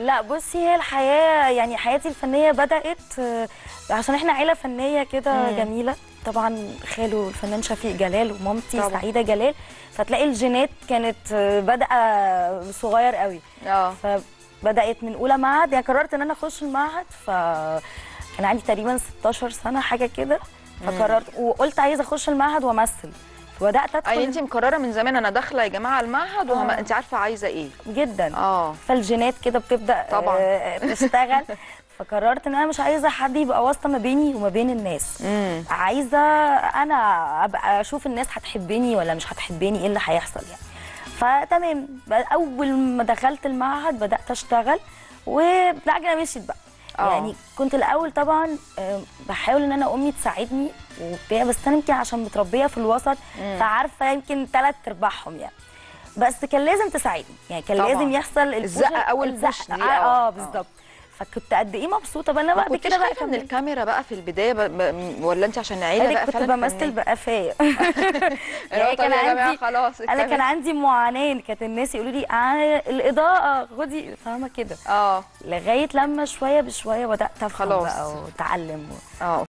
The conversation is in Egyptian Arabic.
لا بصي هي الحياه يعني حياتي الفنيه بدات آه، عشان احنا عيله فنيه كده مم. جميله طبعا خاله الفنان شفيق جلال ومامتي طبعا. سعيده جلال فتلاقي الجينات كانت آه، بادئه صغير قوي اه فبدات من اولى معهد يعني قررت ان انا اخش المعهد ف كان عندي تقريبا 16 سنه حاجه كده فقررت وقلت عايزه اخش المعهد وامثل فبدات ادخل يعني انت مقرره من زمان انا داخله يا جماعه المعهد وهم... آه. انت عارفه عايزه ايه جدا اه فالجينات كده بتبدا طبعاً. آه، تشتغل فقررت ان انا مش عايزه حد يبقى واسطه ما بيني وما بين الناس امم عايزه انا ابقى اشوف الناس هتحبني ولا مش هتحبني ايه اللي هيحصل يعني فتمام بقى اول ما دخلت المعهد بدات اشتغل والعجله مشيت بقى آه. يعني كنت الاول طبعا آه، بحاول ان انا امي تساعدني وبتاع بس انا يمكن عشان متربيه في الوسط فعارفه يمكن ثلاث ارباعهم يعني بس كان لازم تساعدني يعني كان طبعاً. لازم يحصل البوش- الزقة أول الزقة. بوش دي، اه, آه. آه بالظبط فكنت قد ايه مبسوطه بقى انا ما بعد كنتش كده بقى خايفه من كملت. الكاميرا بقى في البدايه ب... ب... ولا انت عشان عيله انا بقى كنت فعلا بمثل فنية؟ بقفايا اللي هو طب يا جماعه خلاص انا كان الكاميرا. عندي معاناه كانت الناس يقولوا لي آه الاضاءه خدي فاهمه كده اه لغايه لما شويه بشويه بدات افهم خلاص. بقى واتعلم اه